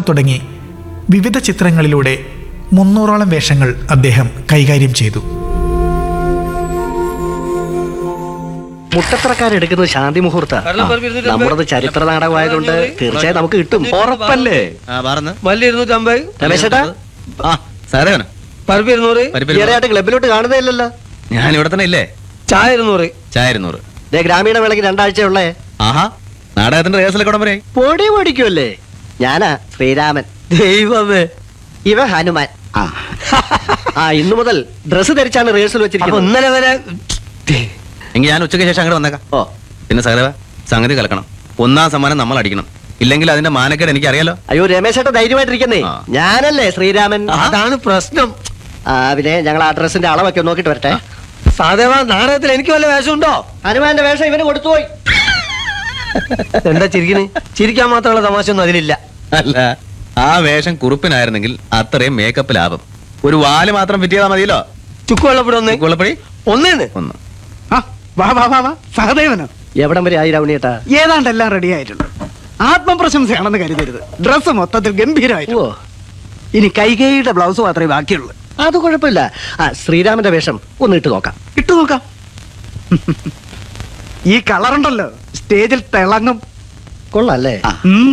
തുടങ്ങി വിവിധ ചിത്രങ്ങളിലൂടെ മുന്നൂറോളം വേഷങ്ങൾ അദ്ദേഹം കൈകാര്യം ചെയ്തു മുട്ടത്തറക്കാരെടുക്കുന്നത് ശാന്തി മുഹൂർത്ത കാരണം പരപ്പ് ഇരുന്നൂറ്റമ്പത്. നമ്മളത് ചരിത്ര നാടകമായതുകൊണ്ട് തീർച്ചയായും നമുക്ക് കിട്ടും ഉറപ്പല്ലേ ആ പറഞ്ഞ വലിയ ഇരുന്നൂറ്റമ്പത് രമേശേട്ടാ ആ സാറേവന പരിപ്പ് ഇരുന്നൂറ് ഈയിടെയായിട്ട് ക്ലബിലോട്ട് കാണുന്നേ ഇല്ലല്ലോ ഞാൻ ഇവിടെ തന്നെ ഇല്ലേ ചായ ഇരുന്നൂറ് ചായ ഇരുന്നൂറ് ദേ ഗ്രാമീണ വേളയ്ക്ക് രണ്ടാഴ്ചയുള്ളേ ആഹാ നാടകത്തിന്റെ റിഹേഴ്സലൊക്കെ ഉടമ്പരയായി പൊടി പൊടിക്കുമല്ലേ ഞാനാ ശ്രീരാമൻ ദൈവമേ ഇവ ഹനുമാൻ ആ ഇന്നു മുതൽ ഡ്രസ്സ് ധരിച്ചാണ് റിഹേഴ്സൽ അപ്പൊ വെച്ചിരിക്കുന്നത് ഇന്നലെ വരെ എങ്കിൽ ഞാൻ ഉച്ചയ്ക്ക് ശേഷം അങ്ങോട്ട് വന്നേക്കാം ഓ പിന്നെ സഹദേവ സംഗതി കലക്കണം ഒന്നാം സമ്മാനം നമ്മൾ അടിക്കണം ഇല്ലെങ്കിൽ അതിന്റെ മാനക്കേട് എനിക്ക് അറിയാലോ അയ്യോ രമേശേട്ട ധൈര്യമായിട്ടിരിക്കുന്നേ ആ. ഞാനല്ലേ ശ്രീരാമൻ അതാണ് പ്രശ്നം ആ പിന്നെ ഞങ്ങൾ ആ ഡ്രസ്സിന്റെ അളവൊക്കെ ഒന്ന് നോക്കിട്ട് വരട്ടെ സാധേവ നാടകത്തിൽ എനിക്ക് വല്ല വേഷമുണ്ടോ ഹനുമാന്റെ വേഷം ഇവന് കൊടുത്തുപോയി എന്താ ചിരിക്കണ് ചിരിക്കാൻ മാത്രമുള്ള തമാശ ഒന്നും അതിലില്ല അല്ല ആ വേഷം കുറുപ്പിനായിരുന്നെങ്കിൽ അത്രയും മേക്കപ്പ് ലാഭം ഒരു വാല് മാത്രം ഫിറ്റ് ചെയ്താൽ മതിയല്ലോ ചുക്ക് വെള്ളപ്പൊടി ഒന്ന് കുളപ്പടി ഒന്നേന്ന് ഒന്ന് ആ, വാ വാ വാ വാ സഹദേവനോ എവിടം വരെ ആയി രമണിയേട്ടാ ഏതാണ്ട് എല്ലാം റെഡി ആയിട്ടുണ്ട് ആത്മപ്രശംസയാണെന്ന് കരുതരുത് ഡ്രസ്സ് മൊത്തത്തിൽ ഗംഭീരമായിട്ടുണ്ട് ഓ ഇനി കൈകൈയുടെ ബ്ലൗസ് മാത്രമേ ബാക്കിയുള്ളൂ അത് കുഴപ്പമില്ല ആ ശ്രീരാമന്റെ വേഷം ഒന്ന് ഇട്ട് നോക്കാം ഇട്ടു നോക്കാം ഈ കളറുണ്ടല്ലോ സ്റ്റേജിൽ തിളങ്ങും കൊള്ളാല്ലേ ഉം